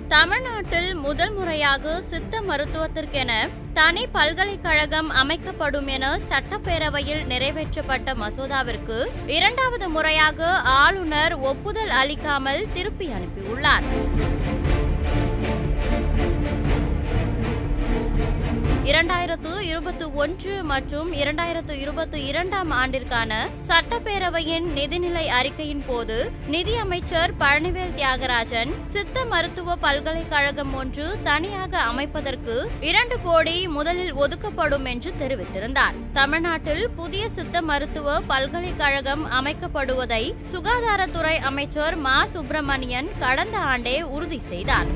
தமிழ்நாட்டில் முதல் முறையாக சித்த மருத்துவத்திற்கென தனி பல்கலைக்கழகம் அமைக்கப்படும் என சட்டப்பேரவையில் நிறைவேற்றப்பட்ட மசோதாவிற்கு இரண்டாவது முறையாக ஆளுநர் ஒப்புதல் அளிக்காமல் திருப்பி அனுப்பியுள்ளார் இரண்டாயிரத்து இருபத்தி ஒன்று மற்றும் இரண்டாயிரத்து இருபத்தி இரண்டாம் ஆண்டிற்கான சட்டப்பேரவையின் நிதிநிலை அறிக்கையின் போது நிதியமைச்சர் பழனிவேல் தியாகராஜன் சித்த மருத்துவ பல்கலைக்கழகம் ஒன்று தனியாக அமைப்பதற்கு இரண்டு கோடி முதலில் ஒதுக்கப்படும் என்று தெரிவித்திருந்தார் தமிழ்நாட்டில் புதிய சித்த மருத்துவ பல்கலைக்கழகம் அமைக்கப்படுவதை சுகாதாரத்துறை அமைச்சர் மா சுப்பிரமணியன் கடந்த ஆண்டே உறுதி செய்தார்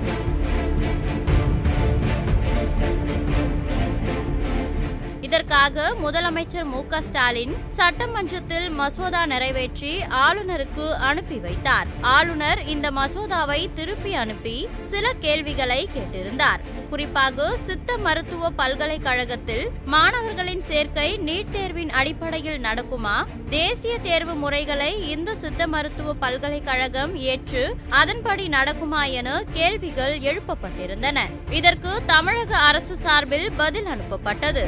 இதற்காக முதலமைச்சர் மு க ஸ்டாலின் சட்டமன்றத்தில் மசோதா நிறைவேற்றி ஆளுநருக்கு அனுப்பி வைத்தார் ஆளுநர் இந்த மசோதாவை திருப்பி அனுப்பி சில கேள்விகளை கேட்டிருந்தார் குறிப்பாக சித்த மருத்துவ பல்கலைக்கழகத்தில் மாணவர்களின் சேர்க்கை நீட் தேர்வின் அடிப்படையில் நடக்குமா தேசிய தேர்வு முறைகளை இந்த சித்த மருத்துவ பல்கலைக்கழகம் ஏற்று அதன்படி நடக்குமா என கேள்விகள் எழுப்பப்பட்டிருந்தன இதற்கு தமிழக அரசு சார்பில் பதில் அனுப்பப்பட்டது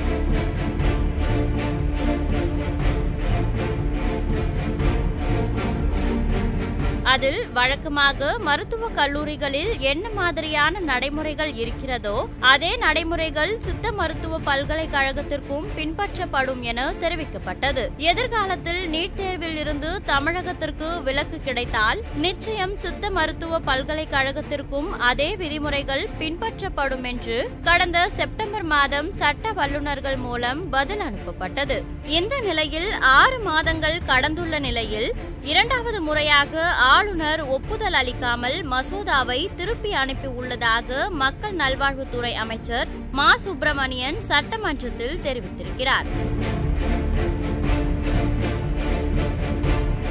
அதில் வழக்கமாக மருத்துவக் கல்லூரிகளில் என்ன மாதிரியான நடைமுறைகள் இருக்கிறதோ அதே நடைமுறைகள் சித்த மருத்துவ பல்கலைக்கழகத்திற்கும் பின்பற்றப்படும் என தெரிவிக்கப்பட்டது எதிர்காலத்தில் நீட் தேர்வில் இருந்து தமிழகத்திற்கு விலக்கு கிடைத்தால் நிச்சயம் சித்த மருத்துவ பல்கலைக்கழகத்திற்கும் அதே விதிமுறைகள் பின்பற்றப்படும் என்று கடந்த செப்டம்பர் மாதம் சட்ட வல்லுநர்கள் மூலம் பதில் அனுப்பப்பட்டது இந்த நிலையில் ஆறு மாதங்கள் கடந்துள்ள நிலையில் இரண்டாவது முறையாக ஆளுநர் ஒப்புதல் அளிக்காமல் மசோதாவை திருப்பி அனுப்பி உள்ளதாக மக்கள் நல்வாழ்வுத்துறை அமைச்சர் மா சுப்பிரமணியன் சட்டமன்றத்தில் தெரிவித்திருக்கிறார்